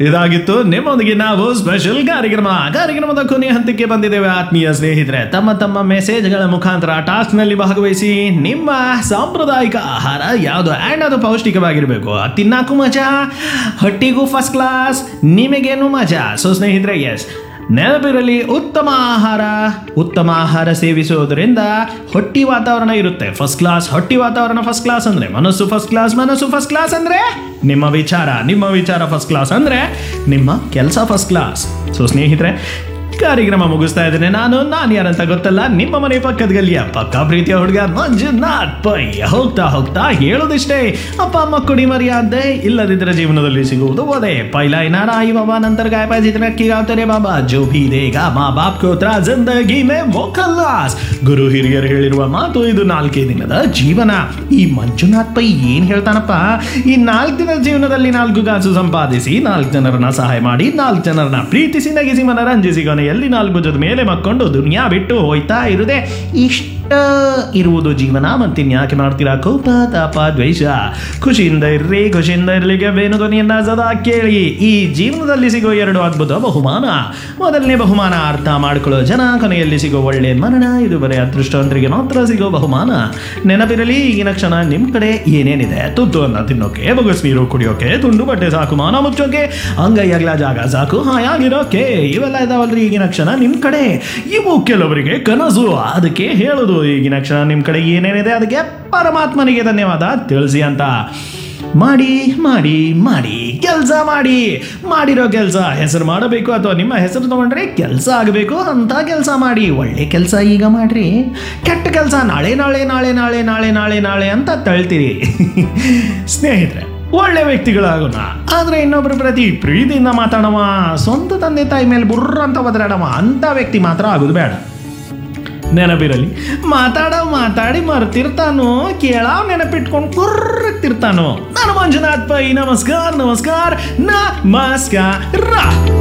ಇದಾಗಿತ್ತು ನಿಮ್ಮೊಂದಿಗೆ ನಾವು ಸ್ಪೆಷಲ್ ಕಾರ್ಯಕ್ರಮ ಕಾರ್ಯಕ್ರಮದ ಕೊನೆಯ ಹಂತಕ್ಕೆ ಬಂದಿದ್ದೇವೆ ಆತ್ಮೀಯ ಸ್ನೇಹಿತರೆ ತಮ್ಮ ತಮ್ಮ ಮೆಸೇಜ್ಗಳ ಮುಖಾಂತರ ಟಾಸ್ಕ್ ನಲ್ಲಿ ಭಾಗವಹಿಸಿ ನಿಮ್ಮ ಸಾಂಪ್ರದಾಯಿಕ ಆಹಾರ ಯಾವುದು ಆ್ಯಂಡ್ ಅದು ಪೌಷ್ಟಿಕವಾಗಿರಬೇಕು ತಿನ್ನಾಕು ಮಜಾ ಹೊಟ್ಟಿಗೂ ಫಸ್ಟ್ ಕ್ಲಾಸ್ ನಿಮಗೇನು ಮಜಾ ಸೊ ಸ್ನೇಹಿತರೆ ಎಸ್ ನೆನಪಿರಲಿ ಉತ್ತಮ ಆಹಾರ ಉತ್ತಮ ಆಹಾರ ಸೇವಿಸುವುದರಿಂದ ಹೊಟ್ಟಿ ವಾತಾವರಣ ಇರುತ್ತೆ ಫಸ್ಟ್ ಕ್ಲಾಸ್ ಹೊಟ್ಟಿ ವಾತಾವರಣ ಫಸ್ಟ್ ಕ್ಲಾಸ್ ಅಂದ್ರೆ ಮನಸ್ಸು ಫಸ್ಟ್ ಕ್ಲಾಸ್ ಮನಸ್ಸು ಫಸ್ಟ್ ಕ್ಲಾಸ್ ಅಂದ್ರೆ ನಿಮ್ಮ ವಿಚಾರ ನಿಮ್ಮ ವಿಚಾರ ಫಸ್ಟ್ ಕ್ಲಾಸ್ ಅಂದ್ರೆ ನಿಮ್ಮ ಕೆಲಸ ಫಸ್ಟ್ ಕ್ಲಾಸ್ ಸೊ ಸ್ನೇಹಿತರೆ ಕಾರ್ಯಕ್ರಮ ಮುಗಿಸ್ತಾ ಇದ್ದೇನೆ ನಾನು ನಾನು ಯಾರಂತ ಗೊತ್ತಲ್ಲ ನಿಮ್ಮ ಮನೆ ಪಕ್ಕದ ಗಲ್ಲಿಯ ಪಕ್ಕ ಪ್ರೀತಿಯ ಹುಡುಗ ಮಂಜುನಾಥ್ ಪೈ ಹೋಗ್ತಾ ಹೋಗ್ತಾ ಹೇಳೋದಿಷ್ಟೇ ಅಪ್ಪ ಅಮ್ಮ ಕುಡಿ ಮರ್ಯಾದೆ ಇಲ್ಲದಿದ್ದರೆ ಜೀವನದಲ್ಲಿ ಸಿಗುವುದು ಒದೆ ಪೈಲ ನಾರಾಯಿ ಬಾಬಾ ನಂತರ ಗಾಯ ಪಾಯ್ ಜಿತನ की गाँव तेरे बाबा जो भी देगा माँ बाप को ತರ ಜಿಂದಗಿ ಮೇ वो खल्लास ಗುರು ಹಿರಿಯರು ಹೇಳಿರುವ ಮಾತು ಇದು ನಾಲ್ಕೇ ದಿನದ ಜೀವನ ಈ ಮಂಜುನಾಥ್ ಪೈ ಏನ್ ಹೇಳ್ತಾನಪ್ಪ ಈ ನಾಲ್ಕು ದಿನದ ಜೀವನದಲ್ಲಿ ನಾಲ್ಕು ಕಾಸು ಸಂಪಾದಿಸಿ ನಾಲ್ಕು ಜನರನ್ನ ಸಹಾಯ ಮಾಡಿ ನಾಲ್ಕು ಜನರನ್ನ ಪ್ರೀತಿಸಿ ನಗಿಸಿ ಮನರಂಜಿಸಿ ಕೊನೆಯಲ್ಲಿ ನಾಲ್ಕು ಭುಜದ ಮೇಲೆ ಮಕ್ಕೊಂಡು ದುನಿಯಾ ಬಿಟ್ಟು ಹೋಯ್ತಾ ಇರುದೆ ಇಷ್ಟ ಇರುವುದು ಜೀವನ ಮತ್ತಿನ್ಯಾಕೆ ಮಾಡ್ತೀರಾ ಕೋಪ ತಾಪ ದ್ವೇಷ ಖುಷಿಯಿಂದ ಇರ್ರಿ ಖುಷಿಯಿಂದ ಇರ್ಲಿಕ್ಕೆ ಬೇನು ಧ್ವನಿಯನ್ನ ಸದಾ ಕೇಳಿ ಈ ಜೀವನದಲ್ಲಿ ಸಿಗೋ ಎರಡು ಅದ್ಭುತ ಬಹುಮಾನ ಮೊದಲನೇ ಬಹುಮಾನ ಅರ್ಥ ಮಾಡ್ಕೊಳ್ಳೋ ಜನ ಕೊನೆಯಲ್ಲಿ ಸಿಗೋ ಒಳ್ಳೆ ಮರಣ ಇದು ಬರೀ ಅದೃಷ್ಟವಂತರಿಗೆ ಮಾತ್ರ ಸಿಗೋ ಬಹುಮಾನ ನೆನಪಿರಲಿ ಈಗಿನ ಕ್ಷಣ ನಿಮ್ಮ ಕಡೆ ಏನೇನಿದೆ ತುತ್ತು ಅನ್ನ ತಿನ್ನೋಕೆ ಬೊಗಸ್ ನೀರು ಕುಡಿಯೋಕೆ ತುಂಡು ಬಟ್ಟೆ ಸಾಕು ಮಾನ ಮುಚ್ಚೋಕೆ ಅಂಗೈ ಅಗಲ ಜಾಗ ಸಾಕು ಹಾಯಾಗಿರೋಕೆ ಇವೆಲ್ಲ ಇದಾವಲ್ರಿ ಈಗಿನ ಕ್ಷಣ ನಿಮ್ಮ ಕಡೆ ಇವು ಕೆಲವರಿಗೆ ಕನಸು ಅದಕ್ಕೆ ಹೇಳೋದು ಈಗಿನ ಕ್ಷಣ ನಿಮ್ಮ ಕಡೆ ಏನೇನಿದೆ ಅದಕ್ಕೆ ಪರಮಾತ್ಮನಿಗೆ ಧನ್ಯವಾದ ತಿಳಿಸಿ ಅಂತ ಮಾಡಿ ಮಾಡಿ ಮಾಡಿ ಕೆಲಸ ಮಾಡಿ ಮಾಡಿರೋ ಕೆಲಸ ಹೆಸರು ಮಾಡಬೇಕು ಅಥವಾ ನಿಮ್ಮ ಹೆಸರು ತಗೊಂಡ್ರೆ ಕೆಲಸ ಆಗಬೇಕು ಅಂತ ಕೆಲಸ ಮಾಡಿ ಒಳ್ಳೆ ಕೆಲಸ ಈಗ ಮಾಡ್ರಿ ಕೆಟ್ಟ ಕೆಲಸ ನಾಳೆ ನಾಳೆ ನಾಳೆ ನಾಳೆ ನಾಳೆ ನಾಳೆ ನಾಳೆ ಅಂತ ತಳ್ತೀರಿ ಸ್ನೇಹಿತರೆ ಒಳ್ಳೆ ವ್ಯಕ್ತಿಗಳಾಗೋಣ ಆದ್ರೆ ಇನ್ನೊಬ್ಬರ ಪ್ರತಿ ಪ್ರೀತಿಯಿಂದ ಮಾತಾಡವ ಸ್ವಂತ ತಂದೆ ತಾಯಿ ಮೇಲೆ ಬುರ್ರ ಅಂತ ಒದರಾಡವ ಅಂತ ವ್ಯಕ್ತಿ ಮಾತ್ರ ಆಗೋದು ಬೇಡ ನೆನಪಿರಲಿ ಮಾತಾಡ ಮಾತಾಡಿ ಮರ್ತಿರ್ತಾನೋ ಕೇಳಾವ್ ನೆನಪಿಟ್ಕೊಂಡು ಕುರ್ರಕ್ತಿರ್ತಾನೋ ನಾನು ಮಂಜುನಾಥ್ ಪೈ ನಮಸ್ಕಾರ ನಮಸ್ಕಾರ ನಮಸ್ಕಾರ